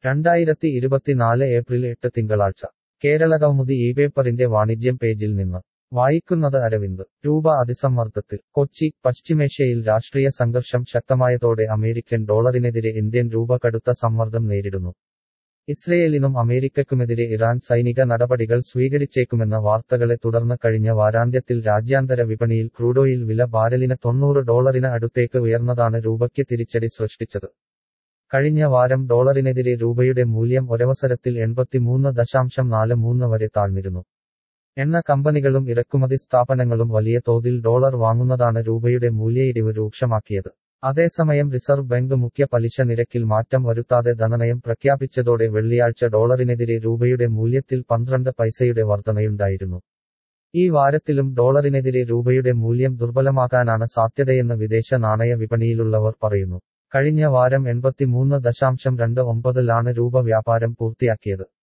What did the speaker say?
രണ്ടായിരത്തി ഇരുപത്തിനാല് ഏപ്രിൽ എട്ട് തിങ്കളാഴ്ച കേരളകൗമുദി ഈ പേപ്പറിന്റെ വാണിജ്യം പേജിൽ നിന്ന് വായിക്കുന്നത് അരവിന്ദ് രൂപ അതിസമ്മർദ്ദത്തിൽ കൊച്ചി പശ്ചിമേഷ്യയിൽ രാഷ്ട്രീയ സംഘർഷം ശക്തമായതോടെ അമേരിക്കൻ ഡോളറിനെതിരെ ഇന്ത്യൻ രൂപ കടുത്ത സമ്മർദ്ദം നേരിടുന്നു ഇസ്രയേലിനും അമേരിക്കക്കുമെതിരെ ഇറാൻ സൈനിക നടപടികൾ സ്വീകരിച്ചേക്കുമെന്ന വാർത്തകളെ തുടർന്ന് കഴിഞ്ഞ വാരാന്ത്യത്തിൽ രാജ്യാന്തര വിപണിയിൽ ക്രൂഡോയിൽ വില ബാരലിന് തൊണ്ണൂറ് ഡോളറിന് അടുത്തേക്ക് ഉയർന്നതാണ് രൂപയ്ക്ക് തിരിച്ചടി സൃഷ്ടിച്ചത് കഴിഞ്ഞ വാരം ഡോളറിനെതിരെ രൂപയുടെ മൂല്യം ഒരവസരത്തിൽ എൺപത്തിമൂന്ന് ദശാംശം നാല് മൂന്ന് വരെ താഴ്ന്നിരുന്നു എണ്ണ കമ്പനികളും ഇറക്കുമതി സ്ഥാപനങ്ങളും വലിയ തോതിൽ ഡോളർ വാങ്ങുന്നതാണ് രൂപയുടെ മൂല്യയിടിവ് രൂക്ഷമാക്കിയത് അതേസമയം റിസർവ് ബാങ്ക് മുഖ്യ പലിശ നിരക്കിൽ മാറ്റം വരുത്താതെ ധനനയം പ്രഖ്യാപിച്ചതോടെ വെള്ളിയാഴ്ച ഡോളറിനെതിരെ രൂപയുടെ മൂല്യത്തിൽ പന്ത്രണ്ട് പൈസയുടെ വർധനയുണ്ടായിരുന്നു ഈ വാരത്തിലും ഡോളറിനെതിരെ രൂപയുടെ മൂല്യം ദുർബലമാകാനാണ് സാധ്യതയെന്ന് വിദേശ നാണയ വിപണിയിലുള്ളവർ പറയുന്നു കഴിഞ്ഞ വാരം എൺപത്തിമൂന്ന് ദശാംശം രണ്ട് ഒമ്പതിലാണ് രൂപ വ്യാപാരം പൂർത്തിയാക്കിയത്